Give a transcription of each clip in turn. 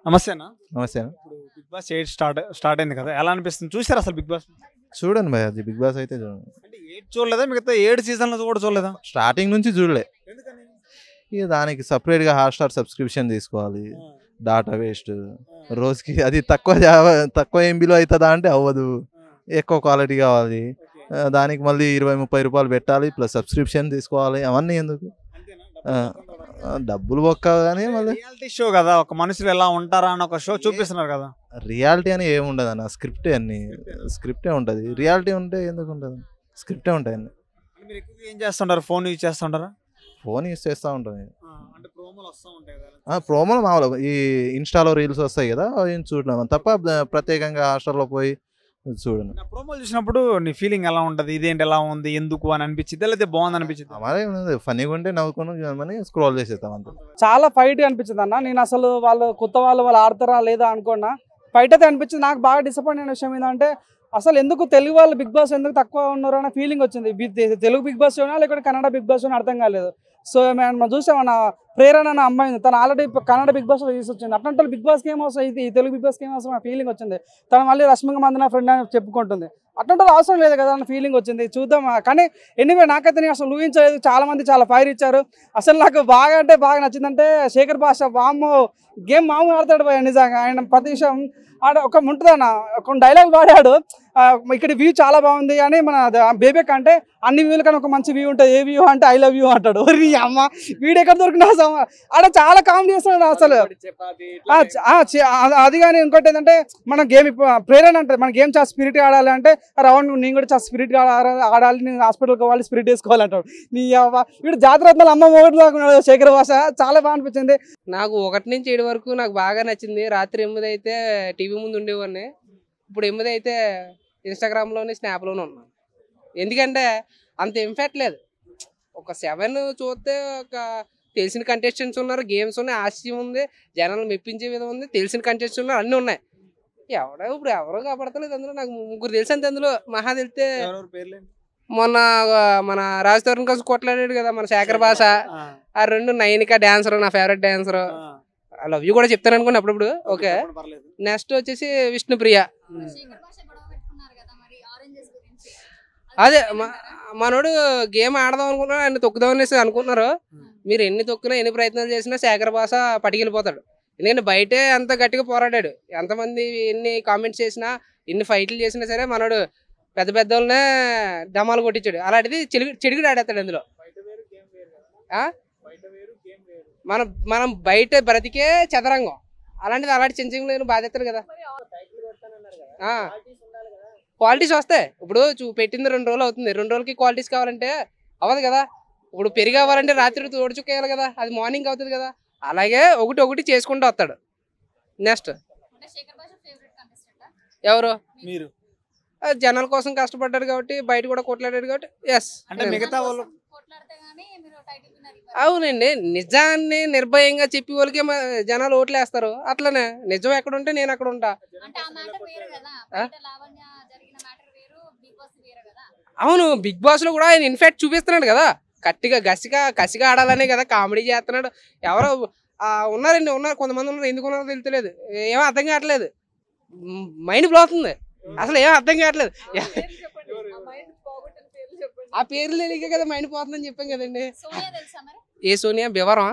నమస్తే అన్న నమస్తే ఇప్పుడు Bigg Boss eight start start అయింది కదా ఎలా అనిపిస్తుంది చూసారు అసలు బిగ్ బాస్ చూడండి భయ్ అది బిగ్ బాస్ అయితే చూడండి అంటే ఎయిట్ చూడలేదా మిగతా ఏడు సీజన్లు కూడా చూడలేదా స్టార్టింగ్ నుంచి చూడలే ఎందుకని ఇక దానికి సపరేట్గా హాట్స్టార్ సబ్స్క్రిప్షన్ తీసుకోవాలి డాటా వేస్ట్ రోజుకి అది తక్కువ జా- తక్కువ ఎంబీలో అవుతుందా అంటే అవ్వదు ఎక్కువ క్వాలిటీ కావాలి ఆ, దానికి మళ్ళీ ఇరవై ముప్పై రూపాయలు పెట్టాలి ప్లస్ సబ్స్క్రిప్షన్ తీసుకోవాలి అవన్నీ ఎందుకు ఆ, ఆ, డబ్బులు బొక్క కానీ మళ్ళీ రియాలిటీ షో కదా ఒక మనుషులు ఎలా ఉంటారా అని ఒక షో చూపిస్తున్నారు కదా రియాలిటీ అని ఏముండదు అన్న స్క్రిప్టే అన్ని స్క్రిప్టే ఉంటుంది రియాలిటీ ఉంటే ఎందుకు ఉంటుంది స్క్రిప్టే ఉంటాయి అన్ని అంటే మీరు ఎక్కువగా ఏం చేస్తుంటారు ఫోన్ యూజ్ చేస్తుంటారా ఫోన్ యూస్ చేస్తూ ఉంటుంది అంటే ప్రోమోలు వస్తూ ఉంటాయి కదా ఆ, ప్రోమోలు మామూలు ఈ ఇన్స్టాలో రీల్స్ వస్తాయి కదా అవి చూడడం తప్ప ద- ప్రత్యేకంగా హాస్టల్లో పోయి చూడను నా ప్రోమోలు చూసినప్పుడు నీ ఫీలింగ్ ఎలా ఉంటది ఇదేంటి ఎలా ఉంది ఎందుకు అని అనిపించింది లేకపోతే బాగుంది అనిపించింది అమారే ఫన్నీగా ఉంటే నవ్వుకొని స్క్రోల్ చేసేస్తాం అంతే చాలా ఫైట్ అనిపించింది అన్న నేను అసలు వాళ్ళు కొత్త వాళ్ళు వాళ్ళు ఆడతారా లేదా అనుకున్నా ఫైట్ అయితే అనిపించింది నాకు బాగా డిసప్పాయింట్ అయిన విషయం ఏంటంటే అసలు ఎందుకు తెలుగు వాళ్ళు బిగ్ బాస్ ఎందుకు తక్కువ ఉన్నారు అన్న ఫీలింగ్ వచ్చింది బి- తె- తెలుగు బిగ్ బాస్ షోనా లేకపోతే కన్నడ బిగ్ బాస్ షోనా అర్థం కాలేదు సో మేము మనం చూసాం మన ప్రేరణ అన్న అమ్మాయి ఉంది తను ఆల్రెడీ కన్నడ బిగ్ బాస్ లో తీసి వచ్చింది అట్లాంటి బిగ్ బాస్కి ఏం అవసరం ఇది ఈ తెలుగు బిగ్ బాస్కి ఏం అవసరం ఫీలింగ్ వచ్చింది తను మళ్ళీ రష్మిక మందన ఫ్రెండ్ అని చెప్పుకుంటుంది అట్లాంటి వాళ్ళు అవసరం లేదు కదా అన్న ఫీలింగ్ వచ్చింది చూద్దాం కానీ ఎనివే నాకైతే నేను అసలు ఊహించలేదు చాలా మంది చాలా ఫైర్ ఇచ్చారు అసలు నాకు బాగా అంటే బాగా నచ్చిందంటే శేఖర్ భాష వామ్మో గేమ్ మామూలు ఆడతాడు భయ నిజంగా ఆయన ప్రతి విషయం ఆడ ఒక ఉంటుందన్న ఒక డైలాగ్ వాడాడు ఆ, ఇక్కడ వ్యూ చాలా బాగుంది అని మన బేబెక్ అంటే అన్ని వ్యూల కన్నా ఒక మంచి వ్యూ ఉంటుంది ఏ వ్యూ అంటే ఐ లవ్ యూ అంటాడు ఒరి అమ్మ వీడు ఎక్కడ దొరికినా సమ ఆడ చాలా కామెడీ చేస్తున్నాడు అసలు ఆ, చ- ఆ, చ- ఆ- అది కానీ ఇంకోటి ఏంటంటే మన గేమ్ ప్రేరణ అంటే మన గేమ్ చాలా స్పిరిట్ ఆడాలి అంటే రౌండ్ నేను కూడా చాలా స్పిరిట్ ఆడాలి నేను హాస్పిటల్కి పోవాలి స్పిరిట్ వేసుకోవాలంటాడు నీ అవ్వ వీడు జాతరత్నాలు అమ్మ మొగడు లాగా శేఖర్ భాష చాలా బాగా అనిపించింది నాకు ఒకటి నుంచి ఏడు వరకు నాకు బాగా నచ్చింది రాత్రి ఎనిమిది అయితే టీవీ ముందు ఉండేవాడిని ఇప్పుడు ఎనిమిది అయితే ఇన్స్టాగ్రామ్లోని స్నాప్లోనే ఉన్నాను ఎందుకంటే అంత ఇంపాక్ట్ లేదు ఒక సెవెన్ చూస్తే ఒక తెలిసిన కంటెస్టెంట్స్ ఉన్నారు గేమ్స్ ఉన్నాయి ఆశయం ఉంది జనాలు మెప్పించే విధం ఉంది తెలిసిన కంటెస్టెంట్స్ ఉన్నారు అన్నీ ఉన్నాయి ఎవడో ఇప్పుడు ఎవరో కాపాడతలేదు అందులో నాకు ముగ్గురు తెలుసు అంతే అందులో మహా తెలితే ఎవరెవరు పేర్లు ఏంటి? మొన్న ఆ, మన రాజ్ తరుణ్ కలిసి కొట్లాడాడు కదా మన శేఖర్ భాష ఆ, ఆ రెండు నైనిక డాన్సర్ నా ఫేవరెట్ డాన్సర్ ఆ. లవ్ యూ కూడా చెప్తాను అనుకోండి అప్పుడప్పుడు ఓకే చెప్పండి, పర్లేదు. నెక్స్ట్ వచ్చేసి విష్ణుప్రియ శేఖర్ భాష గొడవ పెట్టుకున్నారు కదా మరి ఆరెంజెస్ గురించి అదే మ- మనోడు గేమ్ ఆడదాం అనుకున్నా ఆయన తొక్కుదాం అనేసి అనుకుంటున్నారు మీరు ఎన్ని తొక్కినా ఎన్ని ప్రయత్నాలు చేసినా శేఖర్ భాష పట్టుకెళ్ళిపోతాడు ఎందుకంటే బయటే అంత గట్టిగా పోరాడాడు ఎంతమంది ఎన్ని కామెంట్స్ చేసినా ఎన్ని ఫైట్లు చేసినా సరే మనోడు పెద్ద పెద్ద వాళ్ళనే డమాలు కొట్టించాడు అలాంటిది చెడుగు చెడుగుడు ఆడేస్తాడు అందులో ఆ? మనం మనం బయట బ్రతికే చదరంగం అలాంటిది అలాంటి చిన్న చిన్న లేని బాధ్యతలు కదా క్వాలిటీస్ వస్తాయి ఇప్పుడు చూ పెట్టింది రెండు రోజులు అవుతుంది రెండు రోజులకి క్వాలిటీస్ కావాలంటే అవ్వదు కదా ఇప్పుడు పెరిగి అవ్వాలంటే రాత్రి తోడుచుకేయాలి కదా అది మార్నింగ్ అవుతుంది కదా అలాగే ఒకటి ఒకటి చేసుకుంటూ వస్తాడు నెక్స్ట్ అంటే శేఖర్ భాష ఫేవరెట్ కంటెస్టెంట్ ఎవరు మీరు ఆ, జనాల కోసం కష్టపడ్డాడు కాబట్టి బయట కూడా కొట్లాడాడు కాబట్టి ఎస్ అంటే మిగతా వాళ్ళు కొట్లాడితే గానీ మీరు టైటిల్ విన్నర్ అవునండి నిజాన్ని నిర్భయంగా చెప్పి వాళ్ళకి మ- జనాలు ఓట్లు వేస్తారు అట్లనే నిజం ఎక్కడ ఉంటే నేను అక్కడ ఉంటా అంటే ఆ మ్యాటర్ వేరు కదా బయట లావణ్య జరిగిన మ్యాటర్ వేరు బిగ్ బాస్ వేరు కదా అవును బిగ్ బాస్ లో కూడా ఆయన ఇన్ఫాక్ట్ చూపిస్తున్నాడు కదా గట్టిగా గసిగా కసిగా ఆడాలనే కదా కామెడీ చేస్తున్నాడు ఎవరో ఆ, ఉన్నారండి ఉన్నారు కొంతమంది ఉన్నారు ఎందుకు ఉన్నారో తెలుస్తలేదు ఏమో అర్థం కావట్లేదు మైండ్ బ్లోతుంది అసలు ఏమో అర్థం కావట్లేదు ఆ పేర్లు తెలియక కదా మైండ్ పోతుందని చెప్పాం కదండి సోనియా తెలుసా మరి ఏ సోనియా బివరం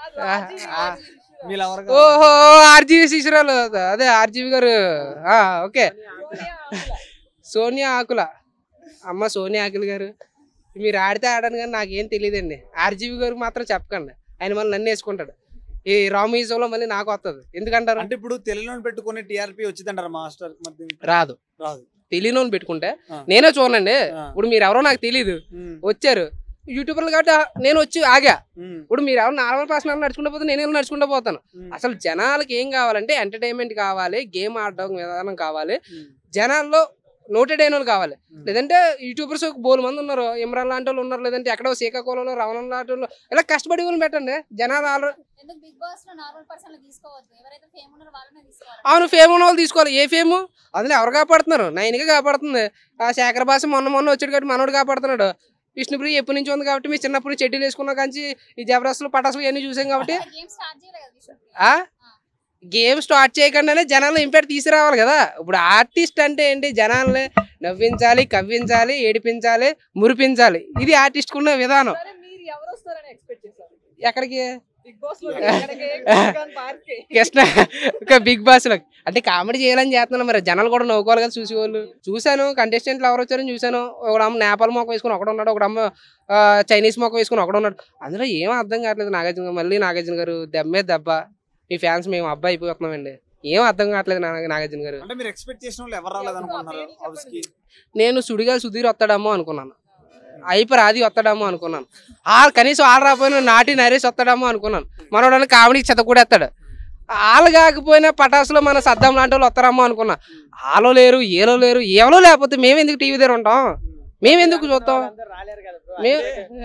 మీరు ఎవరు కాదు. ఓహో ఆర్జీవి శిశురాలు అదే ఆర్జీవి గారు ఆ, ఓకే సోనియా ఆకుల అమ్మ సోనియా ఆకుల గారు మీరు ఆడితే ఆడను కానీ నాకేం తెలియదండి ఆర్జీవి గారు మాత్రం చెప్పకండి ఆయన మళ్ళీ నన్ను వేసుకుంటాడు ఈ రామీజంలో మళ్ళీ నాకు వస్తుంది ఎందుకంటారు అంటే ఇప్పుడు తెలుగులో పెట్టుకుని టీఆర్పీ వచ్చిందంటారు మాస్టర్ మరి రాదు రాదు తెలియని పెట్టుకుంటే ఆ. నేనే చూడండి ఆ. ఇప్పుడు మీరు ఎవరో నాకు తెలియదు ఉమ్, వచ్చారు యూట్యూబర్లు కాబట్టి ఆ, నేను వచ్చి ఆగా ఉమ్, ఇప్పుడు మీరు ఎవరు నార్మల్ పర్సనల్ నడుచుకుంటూ పోతే నేను నడుచుకుంటూ పోతాను ఉమ్, అసలు జనాలకి ఏం కావాలంటే ఎంటర్టైన్మెంట్ కావాలి గేమ్ ఆడడం విధానం కావాలి ఉమ్, జనాల్లో నోటెడ్ అయిన వాళ్ళు కావాలి ఉమ్. లేదంటే యూట్యూబర్స్ ఒక బోలు మంది ఉన్నారు ఇమ్రాన్ లాంటి వాళ్ళు ఉన్నారు లేదంటే ఎక్కడో శ్రీకాకుళంలో రవణ లాంటి వాళ్ళు ఇలా కష్టపడి వాళ్ళు పెట్టండి జనాలు ఆల్రెడీ ఎందుకు బిగ్ బాస్ లో నార్మల్ పర్సన్ తీసుకోవద్దు ఎవరైతే ఫేమ్ ఉన్నారో వాళ్ళనే తీసుకోవాలి అవును ఫేమ్ ఉన్న వాళ్ళు తీసుకోవాలి ఏ ఫేమ్ అందులో ఎవరు కాపాడుతున్నారు నైన్గా కాపాడుతుంది ఆ శేఖర భాష మొన్న మొన్న వచ్చాడు కాబట్టి మనోడు కాపాడుతున్నాడు విష్ణుప్రియ ఎప్పటి నుంచి ఉంది కాబట్టి మీ చిన్నప్పుడు చెడ్డీలు వేసుకున్నా కానీ ఈ జబర్దస్తులు పటాసులు ఇవన్నీ చూసాం కాబట్టి గేమ్ స్టార్ట్ చేయలేదు కదా విష్ణుప్రియ. ఆ గేమ్ స్టార్ట్ చేయకుండానే జనాలు ఇంపాక్ట్ తీసుకురావాలి కదా ఇప్పుడు ఆర్టిస్ట్ అంటే ఏంటి జనాల్ని నవ్వించాలి కవ్వించాలి ఏడిపించాలి మురిపించాలి ఇది ఆర్టిస్ట్ ఉన్న విధానం సరే మీరు ఎవరు వస్తారని ఎక్స్పెక్ట్ చేశారు ఎక్కడికి బిగ్ బాస్ లో ఎక్కడికి? గుల్కన్ పార్క్ కి. కృష్ణ ఒక బిగ్ బాస్ లో అంటే కామెడీ చేయాలని చేస్తున్నాను మరి జనాలు కూడా నవ్వుకోవాలి కదా చూసేవాళ్ళు చూశాను కంటెస్టెంట్లు ఎవరు వచ్చారని చూశాను ఒక అమ్మ నేపాల్ మొక్క వేసుకుని ఒకడు ఉన్నాడు ఒక అమ్మ ఆ, చైనీస్ మొక్క వేసుకుని ఒకడు ఉన్నాడు అందులో ఏం అర్థం కావట్లేదు నాగార్జున గారు మళ్ళీ నాగార్జున గారు దెమ్మే దెబ్బ మీ ఫ్యాన్స్ మేము అబ్బాయి అయిపోతున్నామండి ఏం అర్థం కావట్లేదు నాగ- నాగార్జున గారు అంటే మీరు ఎక్స్పెక్ట్ చేసిన వాళ్ళు ఎవరు రాలేదు అనుకుంటున్నారు హౌస్ కి నేను సుడిగా సుధీర్ వస్తాడేమో అనుకున్నాను అయిపోయి ఆది వస్తాడేమో అనుకున్నాను ఆ కనీసం ఆడ రాకపోయినా నాటి నరేష్ వస్తాడేమో అనుకున్నాను మనోడని కామెడీ చెత్త కూడా ఎత్తాడు వాళ్ళు కాకపోయినా పటాసులో మన సద్దం లాంటి వాళ్ళు వస్తారమ్మో అనుకున్నా ఆలో లేరు ఏలో లేరు ఏవలో లేకపోతే మేము ఎందుకు టీవీ దగ్గర ఉంటాం మేము ఎందుకు చూస్తాం మేము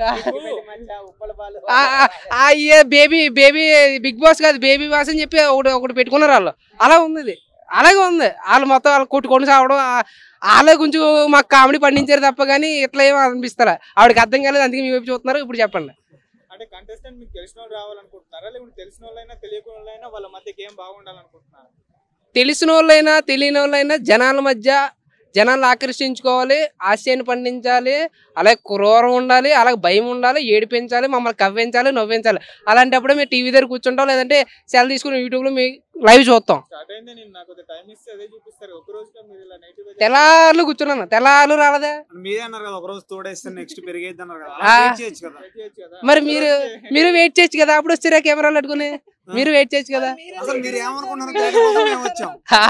ఆ- ఆ- ఆ ఏ బేబీ బేబీ బిగ్ బాస్ కాదు బేబీ బాస్ అని చెప్పి ఒకటి ఒకటి పెట్టుకున్నారు వాళ్ళు అలా ఉంది ఇది అలాగే ఉంది వాళ్ళు మొత్తం వాళ్ళు కొట్టుకొని సావడం ఆ- వాళ్ళే కొంచెం మాకు కామెడీ పండించారు తప్ప కానీ ఇట్లా ఏమో అనిపిస్తారా ఆవిడకి అర్థం కాలేదు అందుకే మీ వైపు చూస్తున్నారు ఇప్పుడు చెప్పండి అంటే కంటెస్టెంట్ మీకు తెలిసిన వాళ్ళు రావాలనుకుంటున్నారా లేకుంటే తెలిసిన వాళ్ళైనా తెలియకుండా వాళ్ళైనా వాళ్ళ మధ్య గేమ్ బాగుండాలనుకుంటున్నారా తెలిసిన వాళ్ళైనా తెలియని వాళ్ళైనా జనాల మధ్య జనాలను ఆకర్షించుకోవాలి ఆశయాన్ని పండించాలి అలాగే క్రూరం ఉండాలి అలాగే భయం ఉండాలి ఏడిపించాలి మమ్మల్ని కవ్వించాలి నవ్వించాలి అలాంటప్పుడు మేము టీవీ దగ్గర కూర్చుంటాం లేదంటే సెల్ తీసుకుని యూట్యూబ్లో మీ లైవ్ చూస్తాం స్టార్ట్ అయిందే నేను నాకు టైం ఇస్తే అదే చూపిస్తారు ఒక రోజుగా మీరు ఇలా నెగిటివ్ తెల్లార్లు కూర్చున్నాను తెల్లార్లు రాలేదా మీరే అన్నారు కదా ఒక రోజు తోడేస్తే నెక్స్ట్ పెరిగేది అన్నారు కదా ఆ. అలా wait చేయొచ్చు కదా మరి మీరు మీరు వెయిట్ చేయొచ్చు కదా అప్పుడు వచ్చారా కెమెరాలు పెట్టుకుని మీరు వెయిట్ చేయొచ్చు కదా అసలు మీరు ఏమనుకున్నారు దానికోసం మేము వచ్చాం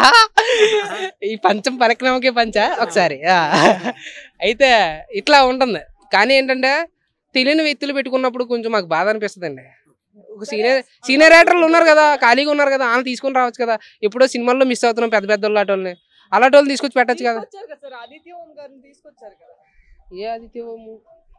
ఈ పంచం పరిక్రమకే పంచ ఒకసారి ఆ. అయితే ఇట్లా ఉంటుంది కానీ ఏంటంటే తెలియని వ్యక్తులు పెట్టుకున్నప్పుడు కొంచెం మాకు బాధ అనిపిస్తుంది ఒక సీనియర్ సీనియర్ యాక్టర్లు ఉన్నారు కదా ఖాళీగా ఉన్నారు కదా వాళ్ళు తీసుకొని రావచ్చు కదా ఎప్పుడో సినిమాల్లో మిస్ అవుతున్నాం పెద్ద పెద్ద అలాంటి వాళ్ళని అలాంటి వాళ్ళు తీసుకొచ్చి పెట్టచ్చు కదా తీసుకొచ్చారు కదా సార్ ఆదిత్య ఓం గారిని తీసుకొచ్చారు కదా ఏ ఆదిత్యము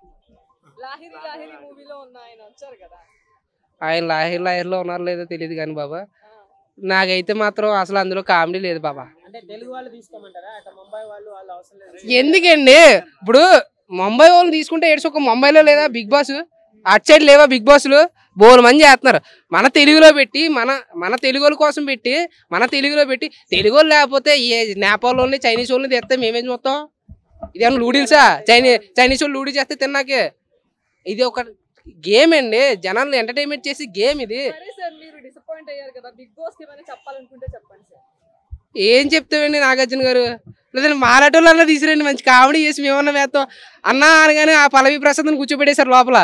లాహిరి లాహిరి మూవీలో ఉన్న ఆయన వచ్చారు కదా ఆయన లాహిర్ లాహిర్లో ఉన్నారో లేదో తెలియదు కానీ బాబా ఆ. నాకైతే మాత్రం అసలు అందులో కామెడీ లేదు బాబా అంటే తెలుగు వాళ్ళు తీసుకోమంటారా అట్లా ముంబై వాళ్ళు వాళ్ళు అవసరం లేదు ఎందుకండి ఇప్పుడు ముంబై వాళ్ళని తీసుకుంటే ఏడ్స్ ఒక ముంబైలో లేదా బిగ్ బాస్ అటు సైడ్ లేవా బిగ్ బాస్లు బోలు మంది చేస్తున్నారు మన తెలుగులో పెట్టి మన మన తెలుగు వాళ్ళ కోసం పెట్టి మన తెలుగులో పెట్టి తెలుగు వాళ్ళు లేకపోతే ఏ నేపాల్ వాళ్ళని చైనీస్ వాళ్ళని తెస్తే మేమేం చూస్తాం ఇదేమన్నా లూడిల్సా చైనీ చైనీస్ వాళ్ళు లూడీ చేస్తే తిన్నాకే ఇది ఒక గేమ్ అండి జనాలను ఎంటర్టైన్మెంట్ చేసి గేమ్ ఇది సరే సార్ మీరు డిసప్పాయింట్ అయ్యారు కదా బిగ్ బాస్ కి ఏమైనా చెప్పాలనుకుంటే చెప్పండి సార్ ఏం చెప్తామండి నాగార్జున గారు లేదంటే మారాటోళ్ళు అన్న తీసిరండి మంచి కామెడీ చేసి మేమన్నా వేస్తాం అన్నా అనగానే ఆ పల్లవి ప్రసాద్ని కూర్చోబెట్టేశారు లోపల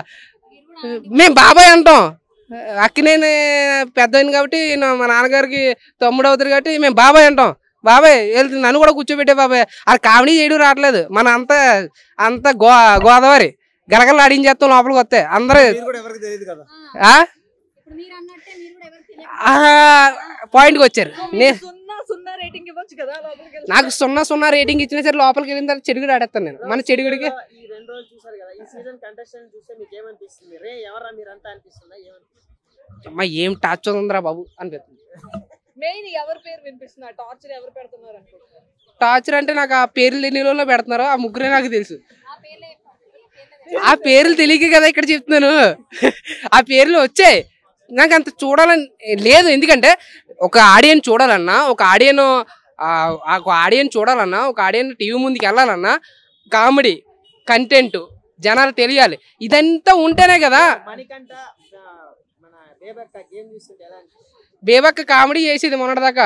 మేము బాబాయ్ అంటాం అక్కినేని పెద్ద కాబట్టి నా- మా నాన్నగారికి తమ్ముడు అవుతారు కాబట్టి మేము బాబాయ్ అంటాం బాబాయ్ వెళ్తుంది నన్ను కూడా కూర్చోబెట్టే బాబాయ్ అది కామెడీ చేయడం రావట్లేదు మన అంత అంత గో గోదావరి గలగల ఆడించేస్తాం లోపలికి వస్తే అందరూ మీరు కూడా ఎవరికి తెలియదు కదా ఆ? ఇప్పుడు మీరు అన్నట్టే మీరు కూడా ఎవరికి తెలియదు ఆ, పాయింట్కి వచ్చారు నే సున్నా సున్నా రేటింగ్ ఇవ్వచ్చు కదా లోపలికి వెళ్తే. నాకు సున్నా సున్నా రేటింగ్ ఇచ్చినా సరే లోపలికి వెళ్ళిన తర్వాత చెడుగుడు ఆడేస్తాను నేను మన చెడుగుడికి ఈ రెండు రోజులు చూసారు కదా ఈ సీజన్ కంటెస్టెంట్ చూస్తే మీకు ఏమనిపిస్తుంది రే ఎవరా మీరంతా అనిపిస్తుందా ఏమనిపిస్తుంది అమ్మా ఏం టార్చ్ ఉందిరా బాబు అనిపిస్తుంది మెయిన్ ఎవరి పేరు వినిపిస్తున్నారు టార్చర్ ఎవరు పెడుతున్నారు అనుకుంటున్నారు టార్చర్ అంటే నాకు ఆ పేర్లు ఎన్ని రోజుల్లో పెడుతున్నారు ఆ ముగ్గురే నాకు తెలుసు ఆ పేర్లే చెప్పండి. పేర్లే ఆ పేర్లు తెలియక కదా ఇక్కడ చెప్తున్నాను ఆ పేర్లు వచ్చాయి నాకు అంత చూడాలని లేదు ఎందుకంటే ఒక ఆడియన్ చూడాలన్నా ఒక ఆడియన్ ఒక ఆడియన్ చూడాలన్నా ఒక ఆడియన్ టీవీ ముందుకు వెళ్ళాలన్నా కామెడీ కంటెంట్ జనాలు తెలియాలి ఇదంతా ఉంటేనే కదా మణికంఠ ఆ, మన బేబక్క గేమ్ చూస్తుంటే ఎలా అనిపిస్తుంది బేబక్క కామెడీ చేసేది మొన్నటిదాకా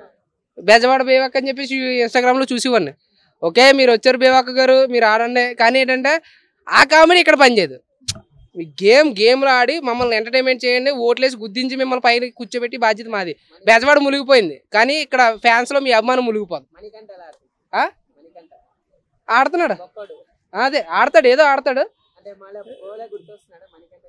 బెజవాడ బేబక్క అని చెప్పేసి ఇన్స్టాగ్రామ్లో చూసేవాడిని ఓకే మీరు వచ్చారు బేబక్క గారు మీరు ఆడండి కానీ ఏంటంటే ఆ కామెడీ ఇక్కడ పనిచేయదు మీ గేమ్ గేమ్లో ఆడి మమ్మల్ని ఎంటర్టైన్మెంట్ చేయండి ఓట్లేసి గుద్దించి మిమ్మల్ని పైన కూర్చోబెట్టి బాధ్యత మాది బెజవాడ మునిగిపోయింది కానీ ఇక్కడ ఫ్యాన్స్లో మీ అభిమానం మునిగిపోదు మణికంఠ ఎలా ఆడుతుంది ఆ? మణికంఠ ఆడుతున్నాడు గొప్పడు అదే ఆడతాడు ఏదో ఆడతాడు అంటే మళ్ళీ ఓలే గుర్తొస్తున్నాడు మణికంఠ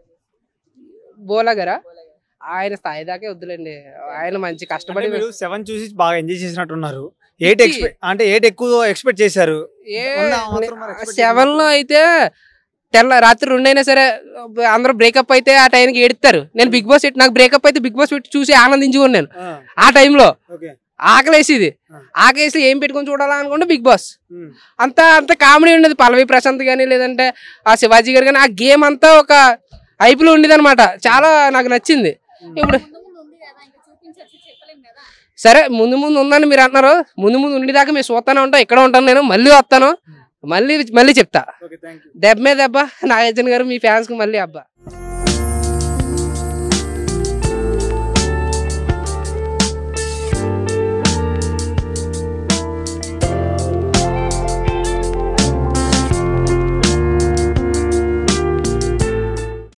బోలా గారా ఓలే గారు. ఆయన స్థాయి దాకే వద్దులేండి ఆయన మంచి కష్టపడి అంటే మీరు సెవెన్ చూసి బాగా ఎంజాయ్ చేసినట్టున్నారు ఎయిట్ ఇది- ఎక్స్పెక్ట్ అంటే ఎయిట్ ఎక్కువ ఎక్స్పెక్ట్ చేశారు ఉందా? ఆ మాత్రం మరి expect సెవెన్ లో అయితే తెల్ల రాత్రి రెండైనా సరే అందరూ బ్రేకప్ అయితే ఆ టైంకి ఏడుస్తారు నేను బిగ్ బాస్ పెట్టి నాకు బ్రేకప్ అయితే బిగ్ బాస్ పెట్టి చూసి ఆనందించుకుని నేను ఆ, ఆ టైంలో ఓకే ఆకలేసేది ఆ. ఆకలేసి ఏం పెట్టుకొని చూడాలా అనుకుంటే బిగ్ బాస్ ఉమ్. అంత అంత కామెడీ ఉండేది పల్లవి ప్రశాంత్ కానీ లేదంటే ఆ శివాజీ గారు కానీ ఆ గేమ్ అంతా ఒక ఐపీలో ఉండేది అనమాట చాలా నాకు నచ్చింది ఇప్పుడు ముందు ముందు ఉంది కదా ఇంకా చూపించచ్చు చెప్పలేం సరే ముందు ముందు ఉందని మీరు అంటున్నారు ముందు ముందు ఉండేదాకా మేము చూస్తానే ఉంటాం ఇక్కడ ఉంటాను నేను మళ్ళీ వస్తాను మళ్ళీ మళ్ళీ చెప్తా ఓకే థ్యాంక్ యూ దెబ్బ మీద దెబ్బ నాగార్జున గారు మీ ఫ్యాన్స్ కి మళ్ళీ అబ్బా